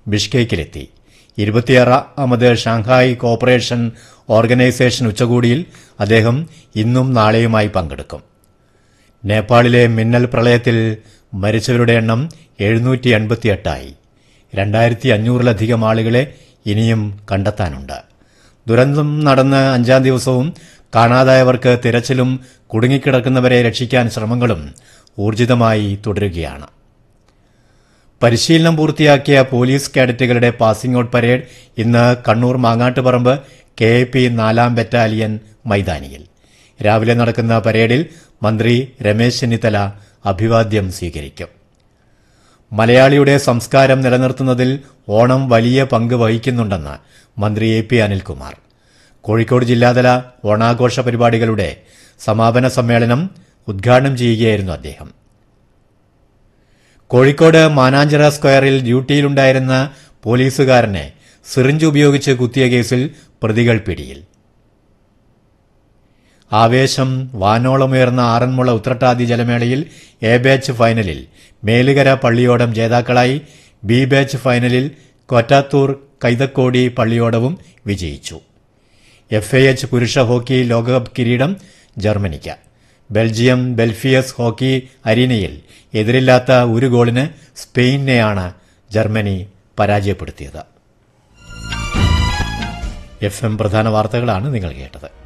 ബിഷ്കേക്കിലെത്തി ഇരുപത്തിയാറാമത് Shanghai cooperation organisation ഉച്ചകോടിയിൽ അദ്ദേഹം ഇന്നും നാളെയുമായി പങ്കെടുക്കും നേപ്പാളിലെ മിന്നൽ പ്രളയത്തിൽ മരിച്ചവരുടെ എണ്ണം എഴുന്നൂറ്റി എൺപത്തിയെട്ടായി രണ്ടായിരത്തി അഞ്ഞൂറിലധികം ആളുകളെ ഇനിയും കണ്ടെത്താനുണ്ട് ദുരന്തം നടന്ന് അഞ്ചാം ദിവസവും കാണാതായവർക്ക് തിരച്ചിലും കുടുങ്ങിക്കിടക്കുന്നവരെ രക്ഷിക്കാൻ ശ്രമങ്ങളും ഊർജിതമായി തുടരുകയാണ് പരിശീലനം പൂർത്തിയാക്കിയ പോലീസ് കേഡറ്റുകളുടെ പാസിംഗ് ഔട്ട് പരേഡ് ഇന്ന് Kannur Mangattuparamba K A P നാലാം ബറ്റാലിയൻ മൈതാനിയിൽ രാവിലെ നടക്കുന്ന പരേഡിൽ മന്ത്രി രമേശ് ചെന്നിത്തല അഭിവാദ്യം സ്വീകരിക്കും മലയാളിയുടെ സംസ്കാരം നിലനിർത്തുന്നതിൽ ഓണം വലിയ പങ്ക് വഹിക്കുന്നുണ്ടെന്ന് മന്ത്രി എ പി അനിൽകുമാർ കോഴിക്കോട് ജില്ലാതല ഓണാഘോഷ പരിപാടികളുടെ സമാപന സമ്മേളനം ഉദ്ഘാടനം ചെയ്യുകയായിരുന്നു അദ്ദേഹം കോഴിക്കോട് മാനാഞ്ചിറ സ്ക്വയറിൽ ഡ്യൂട്ടിയിലുണ്ടായിരുന്ന പോലീസുകാരനെ സിറിഞ്ച് ഉപയോഗിച്ച് കുത്തിയ കേസിൽ പ്രതികൾ പിടിയിൽ ആവേശം വാനോളമുയർന്ന ആറന്മുള ഉത്രട്ടാതി ജലമേളയിൽ എ ബാച്ച് ഫൈനലിൽ മേലുകര പള്ളിയോടം ജേതാക്കളായി ബി ബാച്ച് ഫൈനലിൽ കൊറ്റാത്തൂർ കൈതക്കോടി പള്ളിയോടവും വിജയിച്ചു എഫ് എ എച്ച് പുരുഷ ഹോക്കി ലോകകപ്പ് കിരീടം ജർമ്മനിക്ക് ബെൽജിയം ബെൽഫിയസ് ഹോക്കി അരീനയിൽ എതിരില്ലാത്ത ഒരു ഗോളിന് സ്പെയിനെയാണ് ജർമ്മനി പരാജയപ്പെടുത്തിയത് എഫ് എം പ്രധാന വാർത്തകളാണ് നിങ്ങൾ കേട്ടത്